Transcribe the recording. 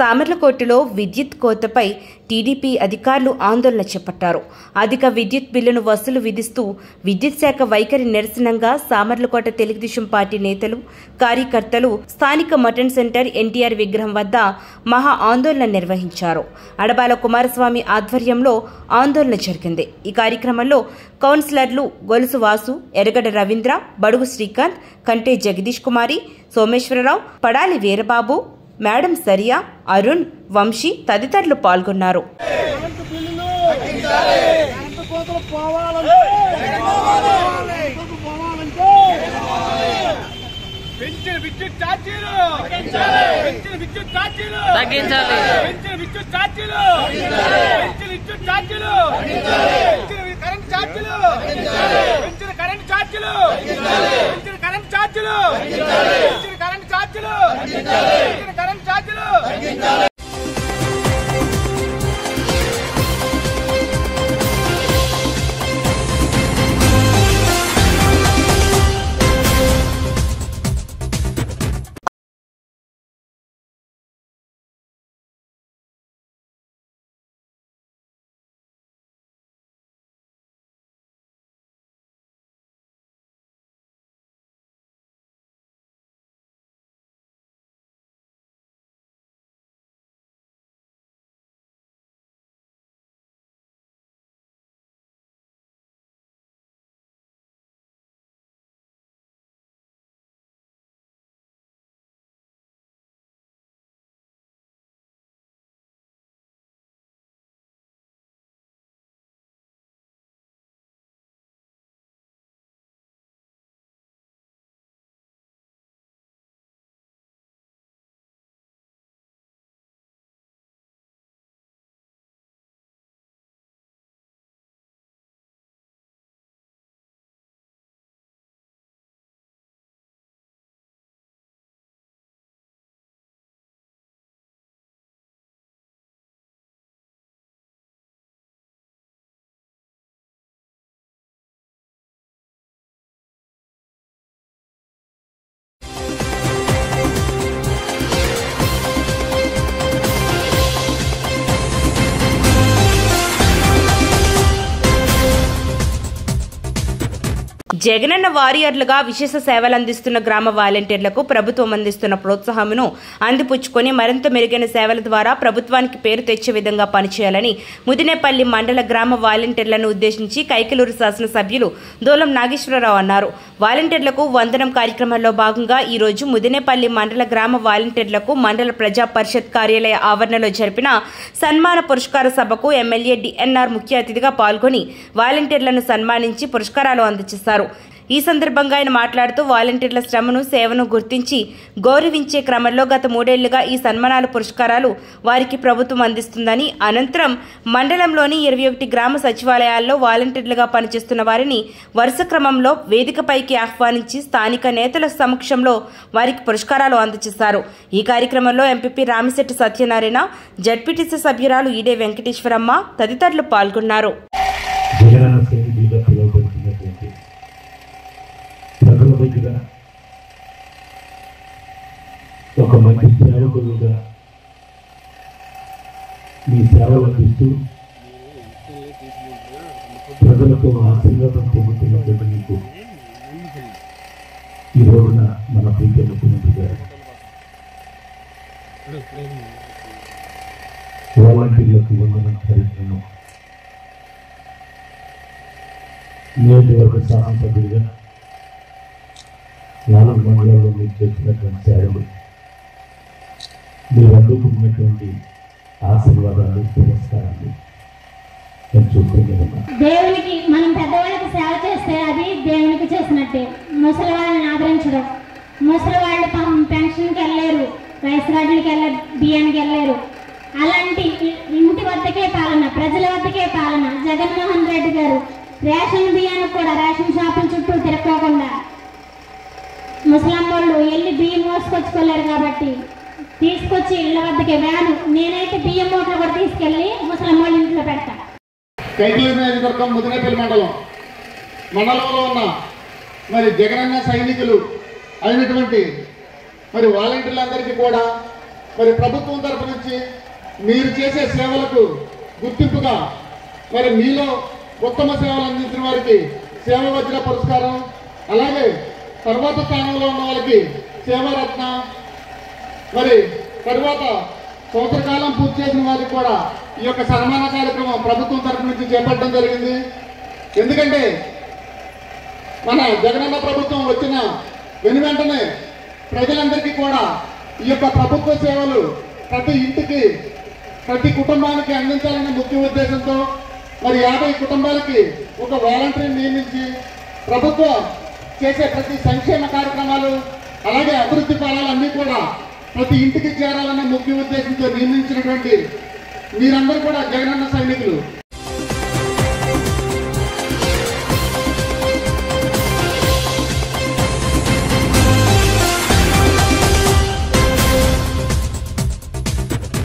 సామర్లకోటలో విద్యుత్ కోతపై టీడీపీ అధికారులు ఆందోళన చేపట్టారు అధిక విద్యుత్ బిల్లును వసూలు విధిస్తూ విద్యుత్ శాఖ వైఖరి నిరసనంగా సామర్లకోట తెలుగుదేశం పార్టీ నేతలు కార్యకర్తలు స్థానిక మటన్ సెంటర్ ఎన్టీఆర్ విగ్రహం వద్ద మహా ఆందోళన నిర్వహించారు అడబాల కుమారస్వామి ఆధ్వర్యంలో ఆందోళన జరిగింది ఈ కార్యక్రమంలో కౌన్సిలర్లు గొలుసు వాసు ఎరగడ రవీంద్ర బడుగు శ్రీకాంత్ కంటే జగదీష్ కుమారి సోమేశ్వరరావు పడాలి వీరబాబు మేడం సరియా అరుణ్ వంశీ తదితరులు పాల్గొన్నారు కరెంటు బిల్లులు కరెంటు కోతలు పోవాలంటే కోతలు పోవాలంటే పెంచిన విద్యుత్ ఛార్జీలు పెంచిన విద్యుత్ ఛార్జీలు తగ్గించాలి పెంచిన విద్యుత్ ఛార్జీలు పెంచిన విద్యుత్ ఛార్జీలు పెంచిన కరెంట్ ఛార్జీలు పెంచిన కరెంట్ ఛార్జీలు పెంచిన కరెంట్ ఛార్జీలు పెంచిన కరెంట్ ఛార్జీలు పెంచిన కరెంట్ ఛార్జీలు జగనన్న వారియర్లుగా విశేష సేవలు అందిస్తున్న గ్రామ వాలంటీర్లకు ప్రభుత్వం అందిస్తున్న ప్రోత్సాహమును అందిపుచ్చుకొని మరింత మెరుగైన సేవల ద్వారా ప్రభుత్వానికి పేరు తెచ్చే విధంగా పనిచేయాలని ముదినేపల్లి మండల గ్రామ వాలంటీర్లను ఉద్దేశించి కైకలూరు శాసనసభ్యులు దూలం నాగేశ్వరరావు అన్నారు వాలంటీర్లకు వందనం కార్యక్రమంలో భాగంగా ఈ రోజు ముదినేపల్లి మండల గ్రామ వాలంటీర్లకు మండల ప్రజా పరిషత్ కార్యాలయ ఆవరణలో జరిపిన సన్మాన పురస్కార సభకు ఎమ్మెల్యే డిఎన్ఆర్ ముఖ్య అతిథిగా పాల్గొని వాలంటీర్లను సన్మానించి పురస్కారాలు అందజేశారు ఈ సందర్భంగా ఆయన మాట్లాడుతూ వాలంటీర్ల శ్రమను సేవను గుర్తించి గౌరవించే క్రమంలో గత మూడేళ్లుగా ఈ సన్మానాల పురస్కారాలు వారికి ప్రభుత్వం అందిస్తుందని అనంతరం మండలంలోని ఇరవై ఒకటి గ్రామ సచివాలయాల్లో వాలంటీర్లుగా పనిచేస్తున్న వారిని వరుస క్రమంలో వేదికపైకి ఆహ్వానించి స్థానిక నేతల సమక్షంలో వారికి పురస్కారాలు అందజేశారు ఈ కార్యక్రమంలో ఎంపీపీ రామిశెట్టి సత్యనారాయణ జడ్పీటీసీ సభ్యురాలు ఈడే వెంకటేశ్వరమ్మ తదితరులు పాల్గొన్నారు జగనన్న సైనికులుగా పిలువబడుతున్నటువంటి ప్రజల దగ్గర ఒక మంచి సేవకులుగా మీ సేవలు అందిస్తూ ప్రజలతో ఆశీర్వాదం పొందుతున్నటువంటి మీకు ఈ రోజున మన ప్రీతి ముఖ్యమంత్రి గారు వాలంటీర్లకు వందనం కార్యక్రమం నియోజకవర్గ శాసనసభ్యుడిగా నాలుగు మండలాల్లో మీరు చేసినటువంటి సేవలు మీరు అందుకున్నటువంటి ఆశీర్వాదాలు పురస్కారాలు నేను చూస్తూనే ఉన్నాను దేవునికి మనం పెద్దవాళ్ళకి సేవ చేస్తే అది దేవునికి చేసినట్టే ముసలి వాళ్ళని ఆదరించడం ముసలి వాళ్ళు పాపం పెన్షన్కి వెళ్ళలేరు రైస్ కార్డులకి వెళ్ళ బియ్యానికి వెళ్ళలేరు అలాంటి ఇ- ఇంటి వద్దకే పాలన ప్రజల వద్దకే పాలన జగన్మోహన్ రెడ్డి గారు రేషన్ బియ్యానికి కూడా రేషన్ షాపుల చుట్టూ తిరగకుండా ముసలమ్మ వాళ్ళు వెళ్ళి బియ్యం మోసుకొచ్చుకోలేరు కాబట్టి తీసుకొచ్చి ఇళ్ళ వద్దకే వ్యాను నేనైతే బియ్యం మూటలు కూడా తీసుకెళ్ళి ముసలమ్మ వాళ్ళ ఇంట్లో పెడతా కైకలూరు నియోజకవర్గం ముదినేపల్లి మండలం మండలంలో ఉన్న మరి జగనన్న సైనికులు అయినటువంటి మరి వాలంటీర్లందరికీ కూడా మరి ప్రభుత్వం తరపు నుంచి మీరు చేసే సేవలకు గుర్తింపుగా మరి మీలో ఉత్తమ సేవలు అందించిన వారికి సేవ వజ్ర పురస్కారం అలాగే తర్వాత స్థానంలో ఉన్న వాళ్ళకి సేవారత్న మరి తరువాత సంవత్సర కాలం పూర్తి చేసిన వారికి కూడా ఈ యొక్క సన్మాన కార్యక్రమం ప్రభుత్వం తరపు నుంచి చేపట్టడం జరిగింది ఎందుకంటే మన జగనన్న ప్రభుత్వం వచ్చిన వెను వెంటనే ప్రజలందరికీ కూడా ఈ యొక్క ప్రభుత్వ సేవలు ప్రతి ఇంటికి ప్రతి కుటుంబానికి అందించాలనే ముఖ్య ఉద్దేశంతో మరి యాభై కుటుంబాలకి ఒక వాలంటీర్ నియమించి ప్రభుత్వం చేసే ప్రతి సంక్షేమ కార్యక్రమాలు అలాగే అభివృద్ధి ఫలాలన్నీ కూడా ప్రతి ఇంటికి చేరాలనే ముఖ్య ఉద్దేశంతో నియమించినటువంటి మీరందరూ కూడా జగనన్న సైనికులు